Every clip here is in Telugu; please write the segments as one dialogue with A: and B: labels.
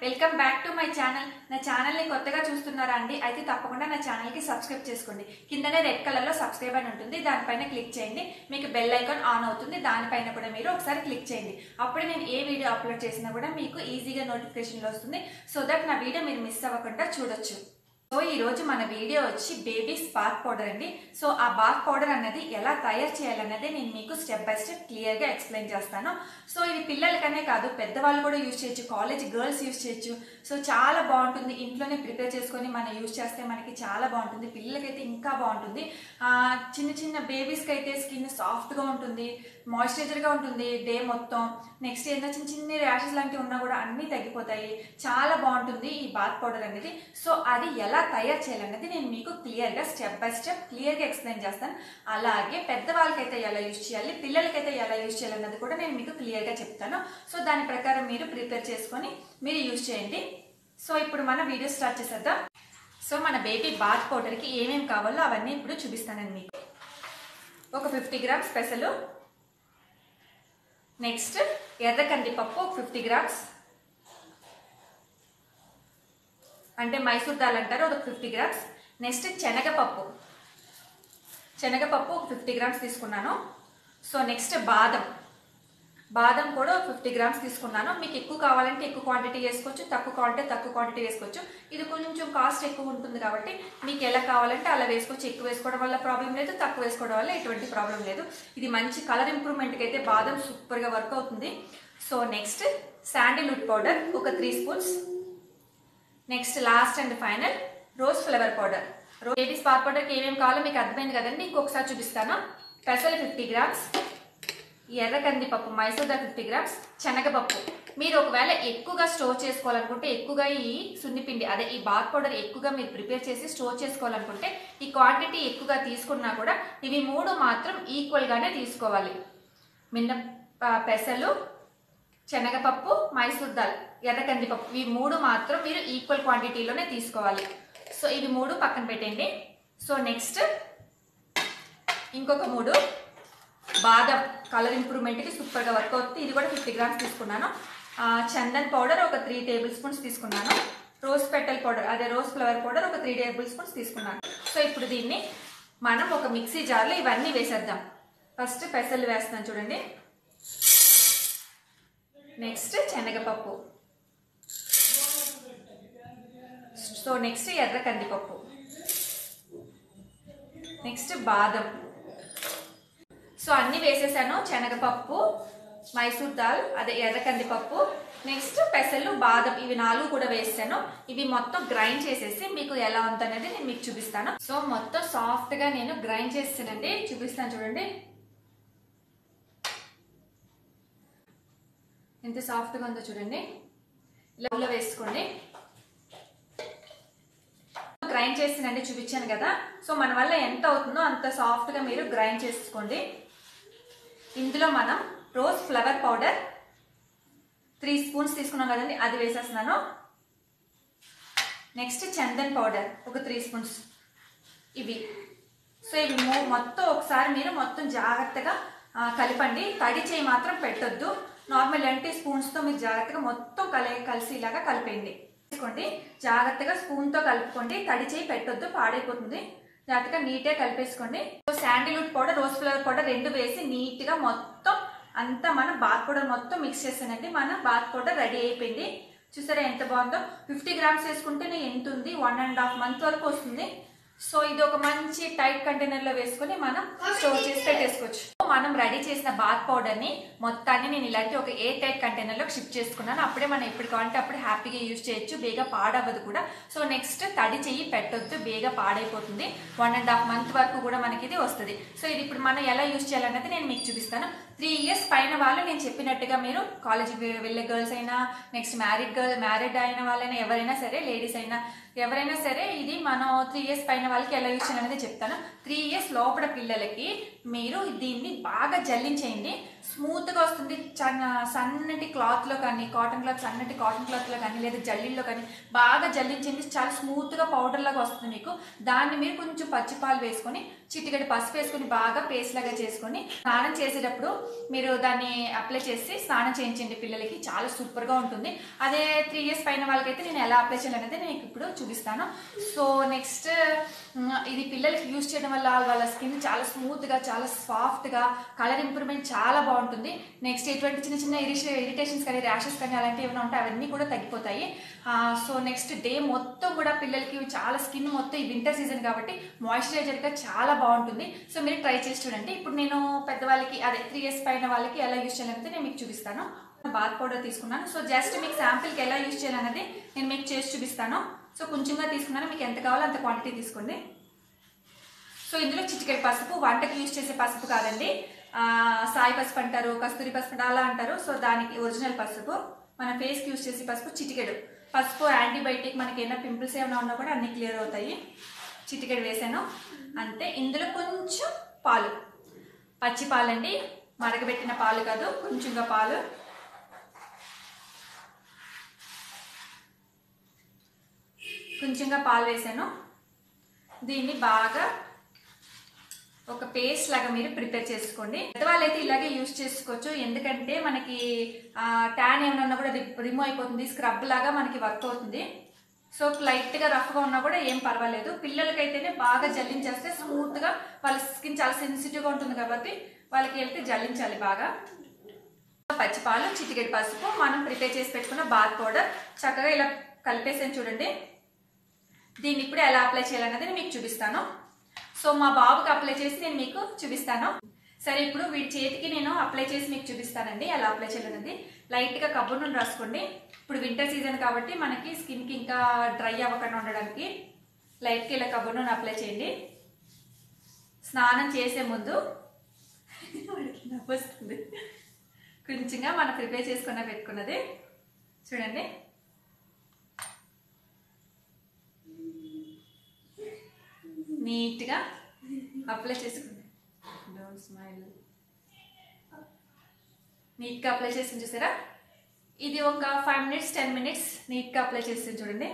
A: welcome back to my channel నా ఛానల్ని కొత్తగా చూస్తున్నారా అండి అయితే తప్పకుండా నా ఛానల్కి సబ్స్క్రైబ్ చేసుకోండి కిందనే రెడ్ కలర్లో సబ్స్క్రైబ్ అని ఉంటుంది దానిపైన క్లిక్ చేయండి మీకు బెల్ ఐకాన్ ఆన్ అవుతుంది దానిపైన కూడా మీరు ఒకసారి క్లిక్ చేయండి అప్పుడే నేను ఏ వీడియో అప్లోడ్ చేసినా కూడా మీకు ఈజీగా నోటిఫికేషన్లో వస్తుంది సో దట్ నా వీడియో మీరు మిస్ అవ్వకుండా చూడొచ్చు సో ఈ రోజు మన వీడియో వచ్చి బేబీ స్పార్క్ పౌడర్ అండి సో ఆ బాత్ పౌడర్ అన్నది ఎలా తయారు చేయాలన్నది నేను మీకు స్టెప్ బై స్టెప్ క్లియర్ గా ఎక్స్ప్లెయిన్ చేస్తాను సో ఇది పిల్లలకనే కాదు పెద్దవాళ్ళు కూడా యూజ్ చేయొచ్చు కాలేజ్ గర్ల్స్ యూజ్ చేయొచ్చు సో చాలా బాగుంటుంది ఇంట్లోనే ప్రిపేర్ చేసుకొని మనం యూజ్ చేస్తే మనకి చాలా బాగుంటుంది పిల్లలకైతే ఇంకా బాగుంటుంది ఆ, చిన్న చిన్న బేబీస్కి అయితే స్కిన్ సాఫ్ట్గా ఉంటుంది మాయిశ్చరైజర్గా ఉంటుంది డే మొత్తం నెక్స్ట్ ఏదైనా చిన్న చిన్న ర్యాషెస్ లాంటివి ఉన్నా కూడా అన్నీ తగ్గిపోతాయి చాలా బాగుంటుంది ఈ బాత్ పౌడర్ అనేది సో అది ఎలా తయారు చేయాలనేది నేను మీకు క్లియర్గా స్టెప్ బై స్టెప్ క్లియర్గా ఎక్స్ప్లెయిన్ చేస్తాను అలాగే పెద్దవాళ్ళకైతే ఎలా యూజ్ చేయాలి పిల్లలకైతే ఎలా యూజ్ చేయాలన్నది కూడా నేను మీకు క్లియర్గా చెప్తాను సో దాని ప్రకారం మీరు ప్రిపేర్ చేసుకొని మీరు యూజ్ చేయండి సో ఇప్పుడు మన వీడియో స్టార్ట్ చేసేద్దాం సో మన బేబీ బాత్ పౌడర్కి ఏమేమి కావాలో అవన్నీ ఇప్పుడు చూపిస్తానండి మీకు ఒక ఫిఫ్టీ గ్రామ్స్ పెసలు నెక్స్ట్ ఎర్ర కందిపప్పు ఒక ఫిఫ్టీ గ్రామ్స్ అంటే మైసూర్ దాల్ అంటారు ఒక ఫిఫ్టీ గ్రామ్స్ నెక్స్ట్ శనగపప్పు శనగపప్పు ఒక ఫిఫ్టీ గ్రామ్స్ తీసుకున్నాను సో నెక్స్ట్ బాదం బాదం కూడా ఒక ఫిఫ్టీ గ్రామ్స్ తీసుకున్నాను మీకు ఎక్కువ కావాలంటే ఎక్కువ క్వాంటిటీ వేసుకోవచ్చు తక్కువ కావాలంటే తక్కువ క్వాంటిటీ వేసుకోవచ్చు ఇది కొంచెం కాస్ట్ ఎక్కువ ఉంటుంది కాబట్టి మీకు ఎలా కావాలంటే అలా వేసుకోవచ్చు ఎక్కువ వేసుకోవడం వల్ల ప్రాబ్లం లేదు తక్కువ వేసుకోవడం వల్ల ఎటువంటి ప్రాబ్లం లేదు ఇది మంచి కలర్ ఇంప్రూవ్మెంట్కి అయితే బాదం సూపర్గా వర్క్ అవుతుంది సో నెక్స్ట్ శాండిల్వుడ్ పౌడర్ ఒక three spoons next last and final rose flower powder rose baby spot పౌడర్కి ఏమేమి కావాలో మీకు అర్థమైంది కదండి ఇంకొకసారి చూపిస్తాను పెసలు ఫిఫ్టీ గ్రామ్స్ ఎర్ర కందిపప్పు మైసూర్ దా ఫిఫ్టీ గ్రామ్స్ శనగపప్పు మీరు ఒకవేళ ఎక్కువగా స్టోర్ చేసుకోవాలనుకుంటే ఎక్కువగా ఈ సున్నిపిండి అదే ఈ బాత్ పౌడర్ ఎక్కువగా మీరు ప్రిపేర్ చేసి స్టోర్ చేసుకోవాలనుకుంటే ఈ క్వాంటిటీ ఎక్కువగా తీసుకున్నా కూడా ఇవి మూడు మాత్రం ఈక్వల్గానే తీసుకోవాలి మిన్న ప- పెసలు శనగపప్పు మైసూర్ దాల్ ఎర్ర కందిపప్పు ఇవి మూడు మాత్రం మీరు ఈక్వల్ క్వాంటిటీలోనే తీసుకోవాలి సో ఇవి మూడు పక్కన పెట్టండి సో నెక్స్ట్ ఇంకొక మూడు బాదం కలర్ ఇంప్రూవ్మెంట్కి సూపర్గా వర్క్ అవుతుంది ఇది కూడా ఫిఫ్టీ గ్రామ్స్ తీసుకున్నాను ఆ, చందన్ పౌడర్ ఒక త్రీ టేబుల్ స్పూన్స్ తీసుకున్నాను రోజ్ పెటల్ పౌడర్ అదే రోజ్ ఫ్లవర్ పౌడర్ ఒక త్రీ టేబుల్ స్పూన్స్ తీసుకున్నాను సో ఇప్పుడు దీన్ని మనం ఒక మిక్సీ జార్లో ఇవన్నీ వేసేద్దాం ఫస్ట్ పెసలు వేస్తున్నాను చూడండి నెక్స్ట్ శనగపప్పు సో నెక్స్ట్ ఎర్ర కందిపప్పు నెక్స్ట్ బాదం సో అన్ని వేసేసాను శనగపప్పు మైసూర్ దాల్ అదే ఎర్ర కందిపప్పు నెక్స్ట్ పెసలు బాదం ఇవి నాలుగు కూడా వేసాను ఇవి మొత్తం గ్రైండ్ చేసేసి మీకు ఎలా ఉందనేది నేను మీకు చూపిస్తాను సో మొత్తం సాఫ్ట్ గా నేను గ్రైండ్ చేస్తానండి చూపిస్తాను చూడండి ఎంత సాఫ్ట్ గా ఉందో చూడండి ఇలా వేసుకోండి గ్రైండ్ చేసినండి చూపించాను కదా సో మన వల్ల ఎంత అవుతుందో అంత సాఫ్ట్గా మీరు గ్రైండ్ చేసుకోండి ఇందులో మనం rose flower powder three spoons తీసుకున్నాం కదండి అది వేసేస్తున్నాను నెక్స్ట్ చందన్ పౌడర్ ఒక త్రీ స్పూన్స్ ఇవి సో ఇవి మో- మొత్తం ఒకసారి మీరు మొత్తం జాగ్రత్తగా ఆ, కలపండి తడి చేయి మాత్రం పెట్టొద్దు నార్మల్ అంటే స్పూన్స్తో మీరు జాగ్రత్తగా మొత్తం కలి కలిసిలాగా కలిపేయండి తీసుకోండి జాగ్రత్తగా స్పూన్తో కలుపుకోండి తడి చేయి పెట్టొద్దు పాడైపోతుంది జాగ్రత్తగా నీట్గా కలిపేసుకోండి so sandalwood powder rose flower powder రెండు వేసి నీట్గా మొత్తం అంతా మనం బాత్ పౌడర్ మొత్తం మిక్స్ చేసానండి మన బాత్ పౌడర్ రెడీ అయిపోయింది చూసారా ఎంత బాగుందో ఫిఫ్టీ గ్రామ్స్ వేసుకుంటేనే ఎంత ఉంది వన్ అండ్ హాఫ్ మంత్ వరకు వస్తుంది సో ఇది ఒక మంచి టైట్ కంటైనర్ లో వేసుకొని మనం స్టోర్ చేసి పెట్టేసుకోవచ్చు మనం రెడీ చేసిన బాత్ పౌడర్ ని మొత్తాన్ని నేను ఇలాంటి ఒక ఎయిర్ టైట్ కంటైనర్ లో షిఫ్ట్ చేసుకున్నాను అప్పుడే మనం ఎప్పుడు కావాలంటే అప్పుడు హ్యాపీగా యూజ్ చేయొచ్చు బేగా పాడవదు కూడా సో నెక్స్ట్ తడి చెయ్యి పెట్టొద్దు బేగా పాడైపోతుంది వన్ అండ్ హాఫ్ మంత్ వరకు కూడా మనకి ఇది వస్తుంది సో ఇది ఇప్పుడు మనం ఎలా యూజ్ చేయాలన్నది నేను మీకు చూపిస్తాను త్రీ ఇయర్స్ పైన వాళ్ళు నేను చెప్పినట్టుగా మీరు కాలేజ్ వెళ్ళే గర్ల్స్ అయినా నెక్స్ట్ మ్యారీడ్ గర్ల్ మ్యారీడ్ అయిన వాళ్ళైనా ఎవరైనా సరే లేడీస్ అయినా ఎవరైనా సరే ఇది మనం త్రీ ఇయర్స్ పైన వాళ్ళకి ఎలా యూజ్ చేయాలనేది చెప్తాను త్రీ ఇయర్స్ లోపల పిల్లలకి మీరు దీన్ని బాగా జల్లించేయండి సో స్మూత్గా వస్తుంది చాలా సన్నటి క్లాత్లో కానీ కాటన్ క్లాత్ సన్నటి కాటన్ క్లాత్లో కానీ లేదా జల్లీల్లో కానీ బాగా జల్లించింది చాలా స్మూత్గా పౌడర్ లాగా వస్తుంది మీకు దాన్ని మీరు కొంచెం పచ్చిపాలు వేసుకొని చిటికడి పసుపు వేసుకొని బాగా పేస్ట్ లాగా చేసుకొని స్నానం చేసేటప్పుడు మీరు దాన్ని అప్లై చేసి స్నానం చేయించండి పిల్లలకి చాలా సూపర్గా ఉంటుంది అదే త్రీ ఇయర్స్ పైన వాళ్ళకైతే నేను ఎలా అప్లై చేయాలనేది నేను ఇప్పుడు చూపిస్తాను సో నెక్స్ట్ ఇది పిల్లలకి యూస్ చేయడం వల్ల వాళ్ళ స్కిన్ చాలా స్మూత్గా చాలా సాఫ్ట్గా కలర్ ఇంప్రూవ్మెంట్ చాలా బాగుంటుంది నెక్స్ట్ ఎటువంటి చిన్న చిన్న ఇరిష ఇరిటేషన్స్ కానీ ర్యాషెస్ కానీ అలాంటివి ఏమైనా ఉంటే అవన్నీ కూడా తగ్గిపోతాయి సో నెక్స్ట్ డే మొత్తం కూడా పిల్లలకి చాలా స్కిన్ మొత్తం ఈ వింటర్ సీజన్ కాబట్టి మాయిశ్చరైజర్గా చాలా బాగుంటుంది సో మీరు ట్రై చేసి చూడండి ఇప్పుడు నేను పెద్దవాళ్ళకి అదే త్రీ ఇయర్స్ పైన వాళ్ళకి ఎలా యూస్ చేయాలనేది నేను మీకు చూపిస్తాను బాత్ పౌడర్ తీసుకున్నాను సో జస్ట్ మీకు శాంపిల్కి ఎలా యూస్ చేయాలనేది నేను మీకు చేసి చూపిస్తాను సో కొంచెంగా తీసుకున్నాను మీకు ఎంత కావాలో అంత క్వాంటిటీ తీసుకోండి సో ఇందులో చిటికెడు పసుపు వంటకి యూజ్ చేసే పసుపు కాదండి ఆ, సాయి పసుపు అంటారు కస్తూరి పసుపు అంటారు, అలా అంటారు సో దానికి ఒరిజినల్ పసుపు మన ఫేస్కి యూజ్ చేసే పసుపు చిటికెడు పసుపు యాంటీబయాటిక్ మనకి ఏమైనా పింపుల్స్ ఏమైనా ఉన్నా కూడా అన్ని క్లియర్ అవుతాయి చిటికెడు వేసాను అంతే ఇందులో కొంచెం పాలు పచ్చి పాలండి మరగబెట్టిన పాలు కాదు కొంచెంగా పాలు కొంచెంగా పాలు వేసాను దీన్ని బాగా ఒక పేస్ట్ లాగా మీరు ప్రిపేర్ చేసుకోండి పెద్దవాళ్ళు అయితే ఇలాగే యూస్ చేసుకోవచ్చు ఎందుకంటే మనకి ట్యాన్ ఏమైనా ఉన్నా కూడా రిమూవ్ అయిపోతుంది స్క్రబ్ లాగా మనకి వర్క్ అవుతుంది సో లైట్గా రఫ్గా ఉన్నా కూడా ఏం పర్వాలేదు పిల్లలకైతేనే బాగా జల్లించేస్తే స్మూత్గా వాళ్ళ స్కిన్ చాలా సెన్సిటివ్గా ఉంటుంది కాబట్టి వాళ్ళకి వెళ్తే జల్లించాలి బాగా పచ్చిపాలు చిటికెడు పసుపు మనం ప్రిపేర్ చేసి పెట్టుకున్న బాత్ పౌడర్ చక్కగా ఇలా కలిపేసాను చూడండి దీన్ని ఇప్పుడు ఎలా అప్లై చేయాలన్నది నేను మీకు చూపిస్తాను సో మా బాబుకి అప్లై చేసి నేను మీకు చూపిస్తాను సరే ఇప్పుడు వీడి చేతికి నేను అప్లై చేసి మీకు చూపిస్తానండి ఎలా అప్లై చేయాలన్నది లైట్గా కబ్బు నుండి రాసుకోండి ఇప్పుడు వింటర్ సీజన్ కాబట్టి మనకి స్కిన్కి ఇంకా డ్రై అవ్వకుండా ఉండడానికి లైట్గా ఇలా కబ్బు నుండి అప్లై చేయండి స్నానం చేసే ముందు వాడికి నవ్వు వస్తుంది కొంచెంగా మనం ప్రిపేర్ చేసుకున్న పెట్టుకున్నది చూడండి నీట్గా అప్లై చేసుకుంది డోంట్ స్మైల్ నీట్గా అప్లై చేసి చూసారా ఇది ఒక ఫైవ్ మినిట్స్ టెన్ మినిట్స్ నీట్గా అప్లై చేసి చూడండి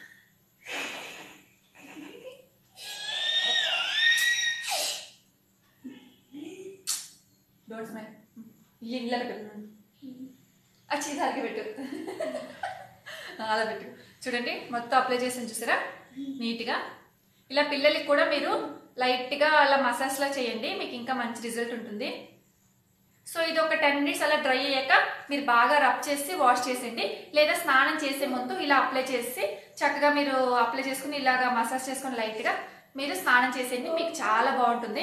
A: డోంట్ స్మైల్ ఇళ్ళలో పెట్టు అచ్చి దానికి పెట్టు అలా పెట్టు చూడండి మొత్తం అప్లై చేసి చూసారా నీట్గా ఇలా పిల్లలకి కూడా మీరు లైట్గా అలా మసాజ్లా చేయండి మీకు ఇంకా మంచి రిజల్ట్ ఉంటుంది సో ఇది ఒక టెన్ మినిట్స్ అలా డ్రై అయ్యాక మీరు బాగా రబ్ చేసి వాష్ చేసేయండి లేదా స్నానం చేసే ముందు ఇలా అప్లై చేసి చక్కగా మీరు అప్లై చేసుకుని ఇలాగా మసాజ్ చేసుకుని లైట్గా మీరు స్నానం చేసేయండి మీకు చాలా బాగుంటుంది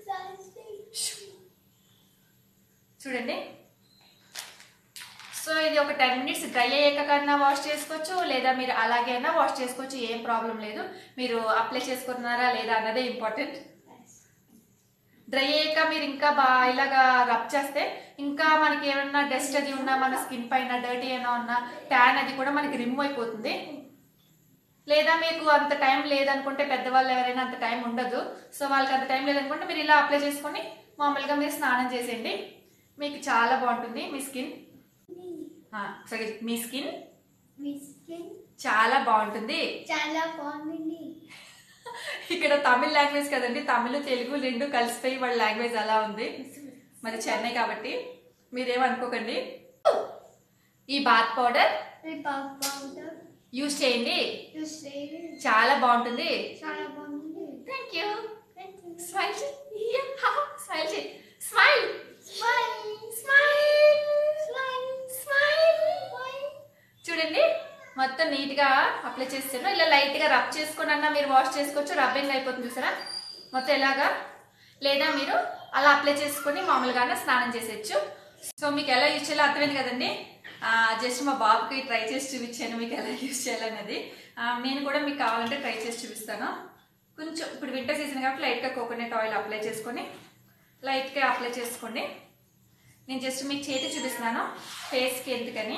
A: చూడండి సో ఇది ఒక టెన్ మినిట్స్ డ్రై అయ్యాక కన్నా వాష్ చేసుకోవచ్చు లేదా మీరు అలాగే అయినా వాష్ చేసుకోవచ్చు ఏం ప్రాబ్లం లేదు మీరు అప్లై చేసుకున్నారా లేదా అన్నదే ఇంపార్టెంట్ డ్రై అయ్యాక మీరు ఇంకా బాగా ఇలాగా రబ్ చేస్తే ఇంకా మనకి ఏమన్నా డస్ట్ అది ఉన్నా మన స్కిన్ పైన డర్టీ అయినా ఉన్నా ట్యాన్ అది కూడా మనకి రిమూవ్ అయిపోతుంది లేదా మీకు అంత టైం లేదనుకుంటే పెద్దవాళ్ళు ఎవరైనా అంత టైం ఉండదు సో వాళ్ళకి అంత టైం లేదనుకుంటే మీరు ఇలా అప్లై చేసుకొని మామూలుగా మీరు స్నానం చేసేయండి మీకు చాలా బాగుంటుంది మీ స్కిన్ సారీ మీ స్కిన్
B: మీ స్కిన్
A: చాలా బాగుంటుంది
B: చాలా బాగుంది
A: ఇక్కడ తమిళ్ లాంగ్వేజ్ కదండి తమిళ్ తెలుగు రెండు కలిసిపోయి వాళ్ళ లాంగ్వేజ్ అలా ఉంది మరి చెన్నై కాబట్టి మీరేమనుకోకండి ఈ బాత్ పౌడర్
B: మీ పాప పౌడర్
A: యూజ్ చేయండి
B: యూస్ చేయండి
A: చాలా బాగుంటుంది
B: చాలా బాగుంది
A: thank you
B: thank you
A: smile smile చేయి smile
B: smile
A: smile
B: smile
A: smile చూడండి మొత్తం నీట్ గా అప్లై చేస్తాను ఇలా లైట్ గా రబ్ చేసుకుని అన్నా మీరు వాష్ చేసుకోవచ్చు రబ్బింగ్ అయిపోతుంది చూసారా మొత్తం ఇలాగా లేదా మీరు అలా అప్లై చేసుకొని మామూలుగానే స్నానం చేసేయచ్చు సో మీకు ఎలా యూజ్ చేయాలో అర్థమైంది కదండి జస్ట్ మా బాబుకి ట్రై చేసి చూపించాను మీకు ఎలా యూజ్ చేయాలనేది ఆ, నేను కూడా మీకు కావాలంటే ట్రై చేసి చూపిస్తాను కొంచెం ఇప్పుడు వింటర్ సీజన్ కాబట్టి లైట్గా కోకోనట్ ఆయిల్ అప్లై చేసుకొని లైట్గా అప్లై చేసుకోండి నేను జస్ట్ మీకు చేతి చూపిస్తున్నాను ఫేస్కి ఎందుకని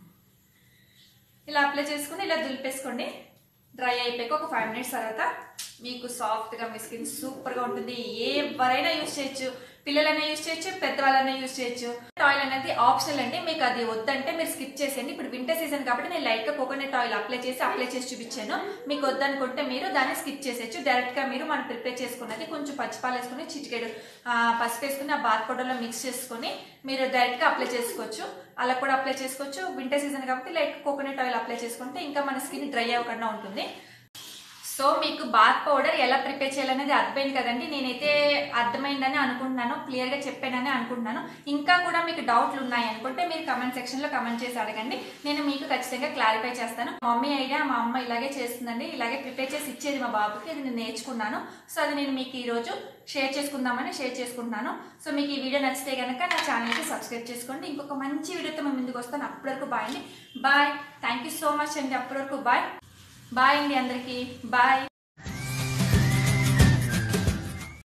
A: ఇలా అప్లై చేసుకుని ఇలా దులిపేసుకోండి డ్రై అయిపోయాక ఒక ఫైవ్ మినిట్స్ తర్వాత మీకు సాఫ్ట్గా మీ స్కిన్ సూపర్గా ఉంటుంది ఎవరైనా యూస్ చేయొచ్చు పిల్లలైనా యూజ్ చేయొచ్చు పెద్దవాళ్ళైనా యూజ్ చేయొచ్చు ఆయిల్ అనేది ఆప్షనల్ అండి మీకు అది వద్దంటే మీరు స్కిప్ చేసేయండి ఇప్పుడు వింటర్ సీజన్ కాబట్టి నేను లైట్ గా కోకోనట్ ఆయిల్ అప్లై చేసి అప్లై చేసి చూపించాను మీకు వద్దనుకుంటే మీరు దాన్ని స్కిప్ చేసేయచ్చు డైరెక్ట్ గా మీరు మనం ప్రిపేర్ చేసుకున్నది కొంచెం పచ్చిపాలు వేసుకుని చిటికెడు ఆ, పసుపు వేసుకుని ఆ బాత్ పౌడర్లో మిక్స్ చేసుకుని మీరు డైరెక్ట్ గా అప్లై చేసుకోవచ్చు అలా కూడా అప్లై చేసుకోవచ్చు వింటర్ సీజన్ కాబట్టి లైట్ కోకోనట్ ఆయిల్ అప్లై చేసుకుంటే ఇంకా మన స్కిన్ డ్రై అవ్వకుండా ఉంటుంది సో మీకు బాత్ పౌడర్ ఎలా ప్రిపేర్ చేయాలనేది అర్థమైంది కదండి నేనైతే అర్థమైందని అనుకుంటున్నాను క్లియర్ గా చెప్పానని అనుకుంటున్నాను ఇంకా కూడా మీకు డౌట్లు ఉన్నాయి అనుకుంటే మీరు కమెంట్ సెక్షన్ లో కమెంట్ చేసి అడగండి నేను మీకు ఖచ్చితంగా క్లారిఫై చేస్తాను మా మమ్మీ ఐడియా మా అమ్మ ఇలాగే చేస్తుందండి ఇలాగే ప్రిపేర్ చేసి ఇచ్చేది మా బాబుకి అది నేను నేర్చుకున్నాను సో అది నేను మీకు ఈ రోజు షేర్ చేసుకుందామని షేర్ చేసుకుంటున్నాను సో మీకు ఈ వీడియో నచ్చితే కనుక నా ఛానల్కి సబ్స్క్రైబ్ చేసుకోండి ఇంకొక మంచి వీడియోతో మేము ముందుకు వస్తాను అప్పటి వరకు బాయ్ అండి bye thank you so much అండి అప్పటి వరకు బాయ్ బాయ్ అండి అందరికీ బాయ్